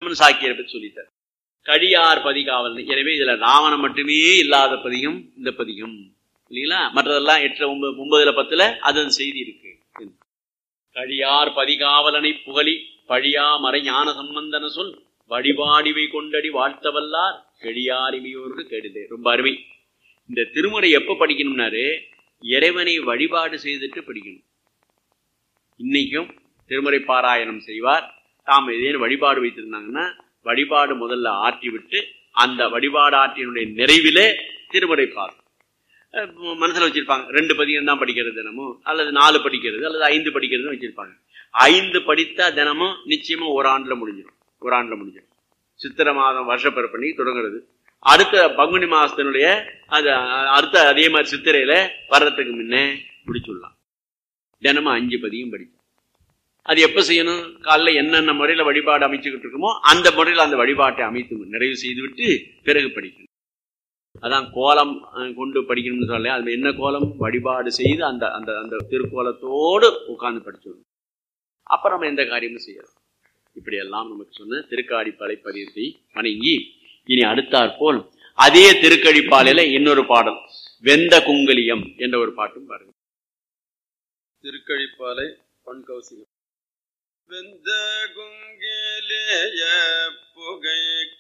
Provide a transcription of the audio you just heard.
முன் சாக்கியரை பற்றி சொல்லிட்டார் கடியார் பதிகாவல் எனவே இதுல ராவணம் மட்டுமே இல்லாத பதிகம் இந்த பதிகம் இல்லைங்களா மற்றதெல்லாம் எட்டு ஒன்பது ஒன்பதுல பத்துல அதன் செய்தி இருக்கு கழியார் பதிகாவலனை புகழி பழியா மறை ஞான சம்பந்தன சொல் வழிபாடிவை கொண்டடி வாழ்த்தவல்லார் கெடியாரிமையோருக்கு கெடுதே ரொம்ப அருமை இந்த திருமுறை எப்ப படிக்கணும்னாரு இறைவனை வழிபாடு செய்துட்டு படிக்கணும் இன்னைக்கும் திருமுறை பாராயணம் செய்வார் தாம் ஏதேனும் வழிபாடு வைத்திருந்தாங்கன்னா வழிபாடு முதல்ல ஆற்றி விட்டு அந்த வழிபாடு ஆற்றினுடைய நிறைவிலே திருமுறை பாடும் மனசுல வச்சிருப்பாங்க ரெண்டு பதிகம் தான் படிக்கிறது தினமும் அல்லது நாலு படிக்கிறது அல்லது ஐந்து படிக்கிறதுன்னு வச்சிருப்பாங்க ஐந்து படித்தா தினமும் நிச்சயமா ஒரு ஆண்டுல முடிஞ்சிடும் ஒரு ஆண்டுல முடிஞ்சிடும் சித்திரை மாதம் வருஷப்பிறப்பண்ணி தொடங்குறது அடுத்த பங்குனி மாசத்தினுடைய அது அடுத்த அதே மாதிரி சித்திரையில வர்றதுக்கு முன்னே முடிச்சுடலாம் தினமும் அஞ்சு பதியும் படிக்கும் அது எப்ப செய்யணும் காலைல என்னென்ன முறையில வழிபாடு அமைச்சுக்கிட்டு இருக்குமோ அந்த முறையில் அந்த வழிபாட்டை அமைத்து நிறைவு செய்துவிட்டு பிறகு படிக்கணும் அதான் கோலம் கொண்டு படிக்கணும்னு சொல்ல அது என்ன கோலம் வழிபாடு செய்து அந்த அந்த அந்த திருக்கோலத்தோடு உட்கார்ந்து படிச்சிடணும் அப்ப நம்ம எந்த காரியமும் செய்யலாம் இப்படியெல்லாம் நமக்கு சொன்ன திருக்காடிப்பாலை பதியத்தை வணங்கி இனி அடுத்தாற்போல் அதே திருக்கடிப்பாலையில இன்னொரு பாடல் வெந்த குங்கலியம் என்ற ஒரு பாட்டும் பாருங்க திருக்கழிப்பாலை பொன் கௌசிகம் வெந்த குங்கிலேய புகை